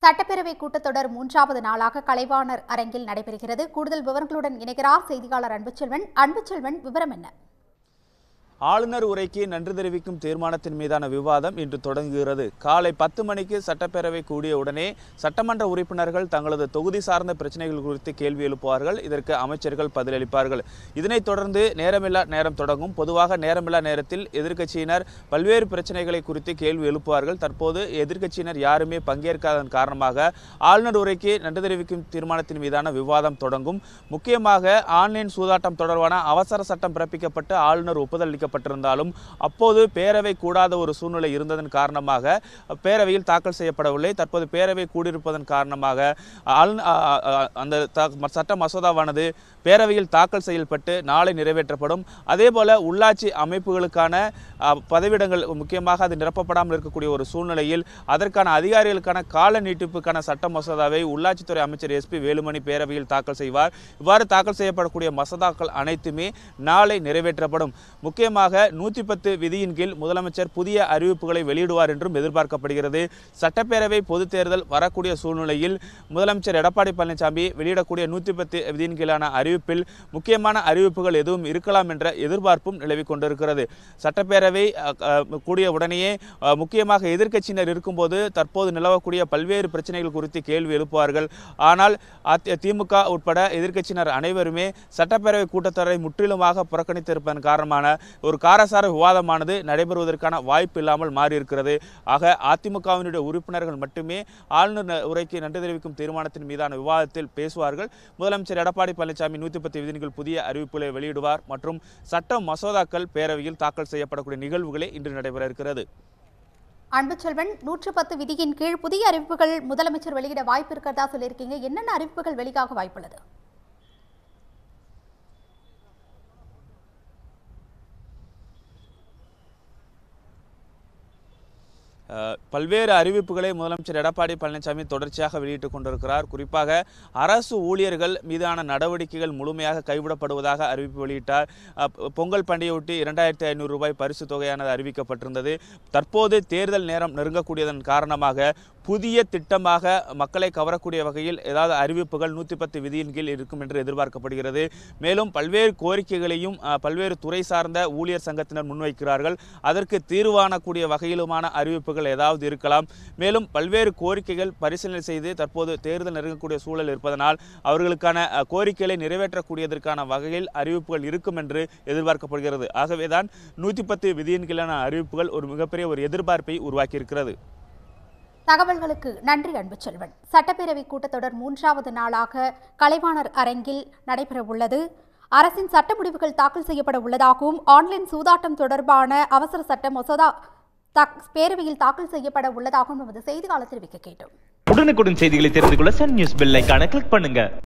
சட்டப்பேரவை கூட்டத்தொடர் மூன்றாவது நாளாக கலைவாணர் அரங்கில் நடைபெறுகிறது கூடுதல் விவரங்களுடன் இணைகிறார் செய்தியாளர் அன்புச்செல்வன் அன்புச்செல்வன் விவரம் என்ன ஆளுநர் உரைக்கு நன்றி தெரிவிக்கும் தீர்மானத்தின் மீதான விவாதம் இன்று தொடங்குகிறது காலை பத்து மணிக்கு சட்டப்பேரவை கூடிய உடனே சட்டமன்ற உறுப்பினர்கள் தங்களது தொகுதி சார்ந்த பிரச்சனைகள் குறித்து கேள்வி எழுப்புவார்கள் இதற்கு அமைச்சர்கள் பதிலளிப்பார்கள் இதனைத் தொடர்ந்து நேரமில்லா நேரம் தொடங்கும் பொதுவாக நேரமில்லா நேரத்தில் எதிர்க்கட்சியினர் பல்வேறு பிரச்சனைகளை குறித்து கேள்வி எழுப்புவார்கள் தற்போது எதிர்க்கட்சியினர் யாருமே பங்கேற்காததன் காரணமாக ஆளுநர் உரைக்கு நன்றி தெரிவிக்கும் தீர்மானத்தின் மீதான விவாதம் தொடங்கும் முக்கியமாக ஆன்லைன் சூதாட்டம் தொடர்பான அவசர சட்டம் பிறப்பிக்கப்பட்டு ஆளுநர் ஒப்புதல் அளிக்கப்பட்டிருந்தாலும் அப்போது பேரவை கூடாத ஒரு சூழ்நிலை இருந்ததன் காரணமாக பேரவையில் தாக்கல் செய்யப்படவில்லை தற்போது பேரவை கூடியிருப்பதன் காரணமாக ஆளுந- அ- அ- அ- அந்த த- சட்ட மசோதாவானது பேரவையில் தாக்கல் செய்யப்பட்டு நாளை நிறைவேற்றப்படும் அதேபோல உள்ளாட்சி அமைப்புகளுக்கான அ, பதவியிடங்கள் முக்கியமாக அது நிரப்பப்படாமல் இருக்கக்கூடிய ஒரு சூழ்நிலையில் அதற்கான அதிகாரிகளுக்கான கால நீட்டிப்புக்கான சட்ட மசோதாவை உள்ளாட்சித்துறை அமைச்சர் எஸ்பி வேலுமணி பேரவையில் தாக்கல் செய்வார் இவ்வாறு தாக்கல் செய்யப்படக்கூடிய மசோதாக்கள் அனைத்துமே நாளை நிறைவேற்றப்படும் முக்கியமாக நூற்றி பத்து விதியின் கீழ் முதலமைச்சர் புதிய அறிவிப்புகளை வெளியிடுவார் என்றும் எதிர்பார்க்கப்படுகிறது சட்டப்பேரவை பொதுத் தேர்தல் வரக்கூடிய சூழ்நிலையில் முதலமைச்சர் எடப்பாடி பழனிசாமி வெளியிடக்கூடிய நூற்றி பத்து விதியின் கீழான அறிவிப்பில் முக்கியமான அறிவிப்புகள் எதுவும் இருக்கலாம் என்ற எதிர்பார்ப்பும் நிலவிக் கொண்டிருக்கிறது சட்டப்பேரவை அ, அ, கூடிய உடனேயே அ, முக்கியமாக எதிர்க்கட்சியினர் இருக்கும்போது தற்போது நிலவக்கூடிய பல்வேறு பிரச்சனைகள் குறித்து கேள்வி எழுப்புவார்கள் ஆனால் அதி- திமுக உட்பட எதிர்க்கட்சியினர் அனைவருமே சட்டப்பேரவை கூட்டத்தொடரை முற்றிலுமாக புறக்கணித்திருப்பதன் காரணமான ஒரு காரசார விவாதமானது நடைபெறுவதற்கான வாய்ப்பு இல்லாமல் மாறியிருக்கிறது ஆக அதிமுகவினுடைய உறுப்பினர்கள் மட்டுமே ஆளுநர் ந- உரைக்கு நன்றி தெரிவிக்கும் தீர்மானத்தின் மீதான விவாதத்தில் பேசுவார்கள் முதலமைச்சர் எடப்பாடி பழனிசாமி நூற்றி பத்து விதிகள் புதிய அறிவிப்புகளை வெளியிடுவார் மற்றும் சட்ட மசோதாக்கள் பேரவையில் தாக்கல் செய்யப்படக்கூடிய நிகழ்வுகளே இன்று நடைபெற இருக்கிறது அன்புச்செல்வன் நூற்று பத்து விதியின் கீழ் புதிய அறிவிப்புகள் முதலமைச்சர் வெளியிட வாய்ப்பு இருக்கிறதா சொல்லியிருக்கீங்க என்னென்ன அறிவிப்புகள் வெளியாக வாய்ப்புள்ளது அஹ், பல்வேறு அறிவிப்புகளை முதலமைச்சர் எடப்பாடி பழனிசாமி தொடர்ச்சியாக வெளியிட்டுக் கொண்டிருக்கிறார் குறிப்பாக அரசு ஊழியர்கள் மீதான நடவடிக்கைகள் முழுமையாக கைவிடப்படுவதாக அறிவிப்பு வெளியிட்டார் அஹ், பொ- பொங்கல் பண்டிகையொட்டி இரண்டாயிரத்தி ஐநூறு ரூபாய் பரிசு தொகையானது அறிவிக்கப்பட்டிருந்தது தற்போது தேர்தல் நேரம் நெருங்கக்கூடியதன் காரணமாக புதிய திட்டமாக மக்களை கவரக்கூடிய வகையில் ஏதாவது அறிவிப்புகள் நூற்றி பத்து விதியின் கீழ் இருக்கும் என்று எதிர்பார்க்கப்படுகிறது மேலும் பல்வேறு கோரிக்கைகளையும் அஹ், பல்வேறு துறை சார்ந்த ஊழியர் சங்கத்தினர் முன்வைக்கிறார்கள் அதற்கு தீர்வானக்கூடிய வகையிலுமான அறிவிப்புகள் ஏதாவது இருக்கலாம் மேலும் பல்வேறு கோரிக்கைகள் பரிசீலனை செய்து தற்போது தேர்தல் நெருங்கக்கூடிய சூழல் இருப்பதனால் அவர்களுக்கான அஹ், கோரிக்கைகளை நிறைவேற்றக்கூடியதற்கான வகையில் அறிவிப்புகள் இருக்கும் என்று எதிர்பார்க்கப்படுகிறது ஆகவேதான் நூற்றி பத்து விதியின் கீழான அறிவிப்புகள் ஒரு மிகப்பெரிய ஒரு எதிர்பார்ப்பை உருவாக்கியிருக்கிறது தகவல்களுக்கு நன்றி அன்புச்செல்வன் சட்டப்பேரவை கூட்டத்தொடர் மூன்றாவது நாளாக கலைவாணர் அரங்கில் நடைபெறவுள்ளது அரசின் சட்ட முடிவுகள் தாக்கல் செய்யப்பட உள்ளதாகவும் ஆன்லைன் சூதாட்டம் தொடர்பான அவசர சட்ட மசோதா தாக்- பேரவையில் தாக்கல் செய்யப்பட உள்ளதாகவும் நமது செய்தியாளர் தெரிவிக்க கேட்டோம் உடனுக்குடன் செய்திகளை தெரிந்து கொள்ள சன் நியூஸ் பெல் ஐகானை கிளிக் பண்ணுங்க